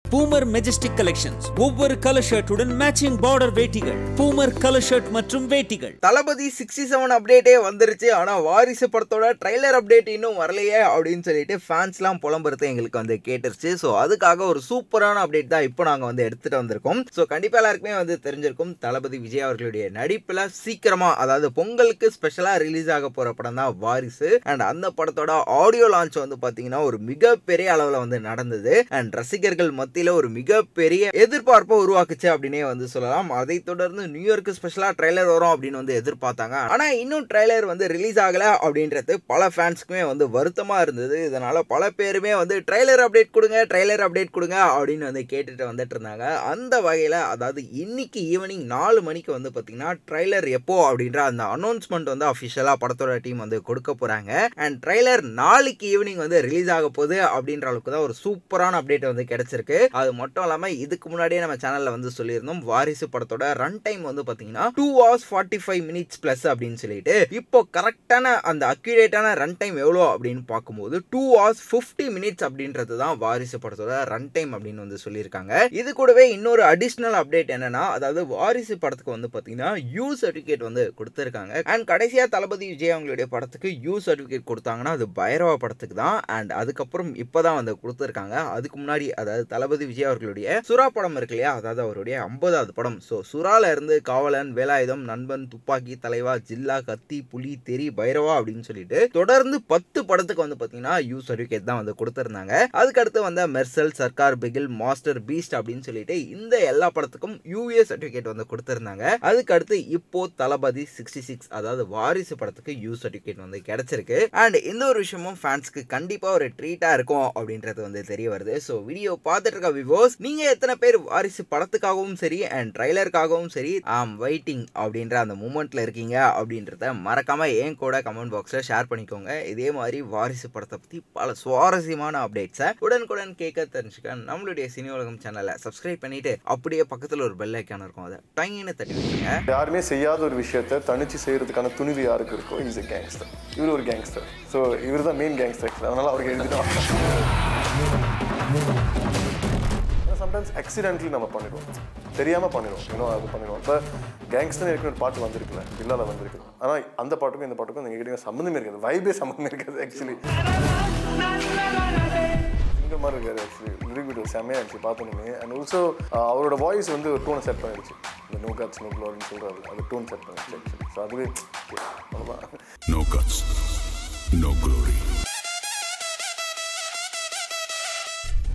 Boomer majestic collections ஒவ்வொரு colour ஷர்ட்டுடன் matching border வேட்டிகள் பூமர் கலர் ஷர்ட் மற்றும் வேட்டிகள் தளபதி சிக்ஸ்டி செவன் அப்டேட்டே வந்துருச்சு ஆனா வாரிசு படத்தோட ட்ரைலர் அப்டேட் இன்னும் வரலையே அப்படின்னு சொல்லிட்டு ஃபேன்ஸ்லாம் புலம்புறது எங்களுக்கு வந்து கேட்டுருச்சு ஸோ அதுக்காக ஒரு சூப்பரான அப்டேட் தான் இப்போ நாங்கள் வந்து எடுத்துட்டு வந்திருக்கோம் ஸோ கண்டிப்பாக எல்லாருக்குமே வந்து தெரிஞ்சிருக்கும் தளபதி விஜய் அவர்களுடைய நடிப்பில் சீக்கிரமா அதாவது பொங்கலுக்கு ஸ்பெஷலாக ரிலீஸ் ஆக போகிற படம் தான் வாரிசு அண்ட் அந்த படத்தோட ஆடியோ லான்ச் வந்து பார்த்தீங்கன்னா ஒரு மிகப்பெரிய அளவில் வந்து நடந்தது அண்ட் ரசிகர்கள் மத்தியில் ஒரு மிகப்பெரிய எதிர்பார்ப்பை உருவாக்குச்சு அப்படின்னே வந்து சொல்லலாம் அதை தொடர்ந்து நியூயார்க்கு ஸ்பெஷலாக ட்ரைலர் வரும் அப்படின்னு வந்து எதிர்பார்த்தாங்க ஆனால் இன்னும் ட்ரைலர் வந்து ரிலீஸ் ஆகலை அப்படின்றது பல ஃபேன்ஸ்க்குமே வந்து வருத்தமாக இருந்தது இதனால பல பேருமே வந்து ட்ரைலர் அப்டேட் கொடுங்க ட்ரைலர் அப்டேட் கொடுங்க அப்படின்னு வந்து கேட்டுட்டு வந்துட்டு இருந்தாங்க அந்த வகையில் அதாவது இன்னைக்கு ஈவினிங் நாலு மணிக்கு வந்து பார்த்தீங்கன்னா ட்ரைலர் எப்போ அப்படின்ற அந்த அனௌன்ஸ்மெண்ட் வந்து அஃபிஷியலாக படத்தோட டீம் வந்து கொடுக்க போகிறாங்க அண்ட் ட்ரைலர் நாளைக்கு ஈவினிங் வந்து ரிலீஸ் ஆக போகுது அப்படின்ற அளவுக்கு தான் ஒரு சூப்பரான அப்டேட் வந்து கிடைச்சிருக்கு அது மட்டும் இல்லாமல் இதுக்கு முன்னாடியே நம்ம சேனலில் வந்து சொல்லியிருந்தோம் வாரிசு படத்தோட ரன் டைம் வந்து பார்த்தீங்கன்னா two hours forty five minutes plus அப்படின்னு சொல்லிட்டு இப்போ கரெக்டான அந்த அக்யூரேட்டான ரன் டைம் எவ்வளோ அப்படின்னு பார்க்கும்போது டூ ஹவர்ஸ் ஃபிஃப்டி மினிட்ஸ் அப்படின்றது தான் வாரிசு படத்தோட ரன் டைம் அப்படின்னு வந்து சொல்லியிருக்காங்க இது கூடவே இன்னொரு அடிஷ்னல் அப்டேட் என்னன்னா அதாவது வாரிசு படத்துக்கு வந்து பார்த்தீங்கன்னா யூ சர்டிஃபிகேட் வந்து கொடுத்துருக்காங்க அண்ட் கடைசியாக தளபதி விஜய் அவங்களுடைய படத்துக்கு யூ சர்டிஃபிகேட் கொடுத்தாங்கன்னா அது பைரவா படத்துக்கு தான் அண்ட் அதுக்கப்புறம் இப்போ தான் வந்து கொடுத்துருக்காங்க அதுக்கு முன்னாடி அதாவது தளபதி விஜய் அவர்களுடைய சுறா படம் இருக்கு இல்லையா அதாவது அவருடைய ஐம்பதாவது படம் ஸோ சுறால இருந்து காவலன் வேலாயுதம் நண்பன் துப்பாக்கி தலைவா ஜில்லா கத்தி புலி தெரி பைரவா அப்படின்னு சொல்லிட்டு தொடர்ந்து பத்து படத்துக்கு வந்து பார்த்தீங்கன்னா யூ சர்டிஃபிகேட் தான் வந்து கொடுத்துருந்தாங்க அதுக்கடுத்து வந்த மெர்சல் சர்க்கார் பிகில் மாஸ்டர் பீஸ்ட் அப்படின்னு சொல்லிட்டு இந்த எல்லா படத்துக்கும் யூஏ சர்டிஃபிகேட் வந்து கொடுத்துருந்தாங்க அதுக்கடுத்து இப்போ தளபதி சிக்ஸ்டி சிக்ஸ் அதாவது வாரிசு படத்துக்கு யூ சர்டிஃபிகேட் வந்து கிடைச்சிருக்கு அண்ட் இந்த ஒரு விஷயமும் ஃபேன்ஸ்க்கு கண்டிப்பாக ஒரு ட்ரீட்டாக இருக்கும் அப்படின்றது வந்து தெரிய வருது ஸோ வீடியோ பார்த்துட்டு இருக்க விவோஸ் நீங்கள் எத்தனை பேர் வாரிசு படத்துக்காகவும் சரி அண்ட் ட்ரைலருக்காகவும் சரி ஆம் வெயிட்டிங் அப்படின்ற அந்த மூமெண்ட்டில் இருக்கீங்க அப்படின்றத மறக்காமல் என் கூட கமெண்ட் பாக்ஸில் ஷேர் பண்ணிக்கோங்க இதே மாதிரி வாரிசு படத்தை பற்றி பல சுவாரஸ்யமான அப்டேட்ஸை உடனுக்குடன் கேட்க தெரிஞ்சுக்க நம்மளுடைய சினி உலகம் சேனலை சப்ஸ்கிரைப் பண்ணிட்டு அப்படியே பக்கத்தில் ஒரு பெல் ஐக்கான் இருக்கும் அதை டைன்னு தட்டி வச்சுங்க யாருமே செய்யாத ஒரு விஷயத்த தனிச்சு செய்யறதுக்கான துணிவு யாருக்கு இருக்கோ இஸ் a கேங்ஸ்டர் இவர் ஒரு கேங்ஸ்டர் ஸோ இவர் தான் மெயின் கேங்ஸ்டர் அதனால அவருக்கு எழுதிதான் சம்டைம்ஸ் ஆக்சிடென்ட்லி நம்ம பண்ணிடுவோம் தெரியாமல் பண்ணிடுவோம் இன்னும் அது பண்ணிடுவோம் இப்போ கேங்ஸ்டர் ஏற்கனவே ஒரு பாட்டு வந்திருக்குல்ல இல்லாத வந்திருக்கு ஆனால் அந்த பாட்டுக்கும் இந்த பாட்டுக்கும் நீங்கள் கிட்ட சம்மந்தமே இருக்காது வைபே சம்மந்தமே இருக்காது ஆக்சுவலி இந்த மாதிரி இருக்காது ஆக்சுவலி லிரிக் செம்மையாக இருந்துச்சு பார்த்தோன்னே அண்ட் ஆல்சோ அவரோட வாய்ஸ் வந்து ஒரு டோனை செட் பண்ணிடுச்சு இந்த நோ காட்ஸ் நோ க்ளோரின்னு சொல்கிறாரு அது டோன் செட் பண்ணிடுச்சு ஆக்சுவலி ஸோ அதுவே okay, அவ்வளோதான் No guts, no glory.